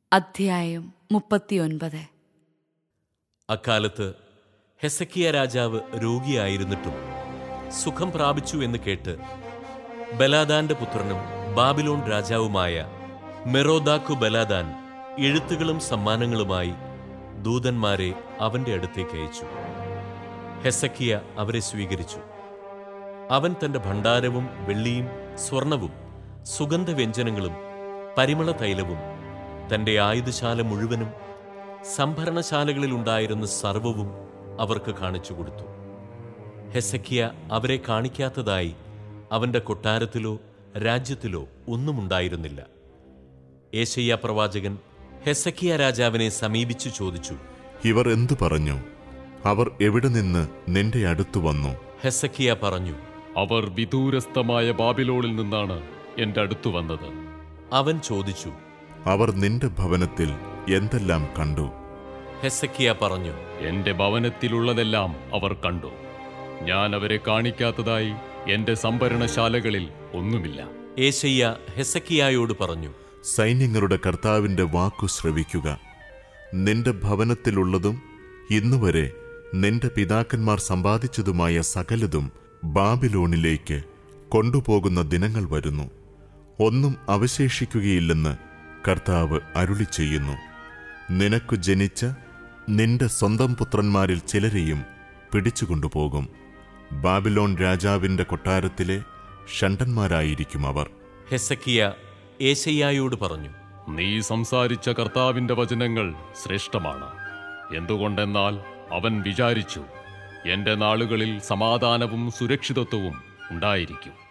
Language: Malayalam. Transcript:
അധ്യായം മുപ്പത്തിയൊൻപത് അക്കാലത്ത് ഹെസക്കിയ രാജാവ് രോഗിയായിരുന്നിട്ടും സുഖം പ്രാപിച്ചു എന്ന് കേട്ട് ബലാദാന്റെ പുത്രനും ബാബിലോൺ രാജാവുമായ മെറോദാക്കു ബലാദാൻ എഴുത്തുകളും സമ്മാനങ്ങളുമായി ദൂതന്മാരെ അവന്റെ അടുത്തേക്ക് അയച്ചു ഹെസക്കിയ അവരെ സ്വീകരിച്ചു അവൻ തന്റെ ഭണ്ഡാരവും വെള്ളിയും സ്വർണവും സുഗന്ധവ്യഞ്ജനങ്ങളും പരിമള തൈലവും തന്റെ ആയുധശാല മുഴുവനും സംഭരണശാലകളിലുണ്ടായിരുന്ന സർവവും അവർക്ക് കാണിച്ചു കൊടുത്തു ഹെസക്കിയ അവരെ കാണിക്കാത്തതായി അവന്റെ കൊട്ടാരത്തിലോ രാജ്യത്തിലോ ഒന്നും ഉണ്ടായിരുന്നില്ല ഏശയ്യ പ്രവാചകൻ ഹെസക്കിയ രാജാവിനെ സമീപിച്ചു ചോദിച്ചു ഇവർ എന്തു പറഞ്ഞു അവർ എവിടെ നിന്ന് നിന്റെ അടുത്തു വന്നു ഹെസക്കിയ പറഞ്ഞു അവർ വിദൂരസ്ഥമായ ബാബിലോണിൽ നിന്നാണ് എന്റെ അടുത്തു വന്നത് അവൻ ചോദിച്ചു അവർ നിന്റെ ഭവനത്തിൽ എന്തെല്ലാം കണ്ടു ഹെസക്കിയ പറഞ്ഞു എന്റെ ഭവനത്തിലുള്ളതെല്ലാം അവർ കണ്ടു ഞാൻ അവരെ കാണിക്കാത്തതായി എന്റെ സംഭരണശാലകളിൽ ഒന്നുമില്ല ഏശയ്യ ഹെസക്കിയായോട് പറഞ്ഞു സൈന്യങ്ങളുടെ കർത്താവിന്റെ വാക്കു ശ്രവിക്കുക നിന്റെ ഭവനത്തിലുള്ളതും ഇന്നുവരെ നിന്റെ പിതാക്കന്മാർ സമ്പാദിച്ചതുമായ സകലതും ബാബിലോണിലേക്ക് കൊണ്ടുപോകുന്ന ദിനങ്ങൾ വരുന്നു ഒന്നും അവശേഷിക്കുകയില്ലെന്ന് കർത്താവ് അരുളി ചെയ്യുന്നു നിനക്കു ജനിച്ച നിന്റെ സ്വന്തം പുത്രന്മാരിൽ ചിലരെയും പിടിച്ചുകൊണ്ടുപോകും ബാബിലോൺ രാജാവിന്റെ കൊട്ടാരത്തിലെ ഷണ്ടന്മാരായിരിക്കും അവർ ഹെസക്കിയ ഏശയ്യായോട് പറഞ്ഞു നീ സംസാരിച്ച കർത്താവിന്റെ വചനങ്ങൾ ശ്രേഷ്ഠമാണ് എന്തുകൊണ്ടെന്നാൽ അവൻ വിചാരിച്ചു എന്റെ നാളുകളിൽ സമാധാനവും സുരക്ഷിതത്വവും ഉണ്ടായിരിക്കും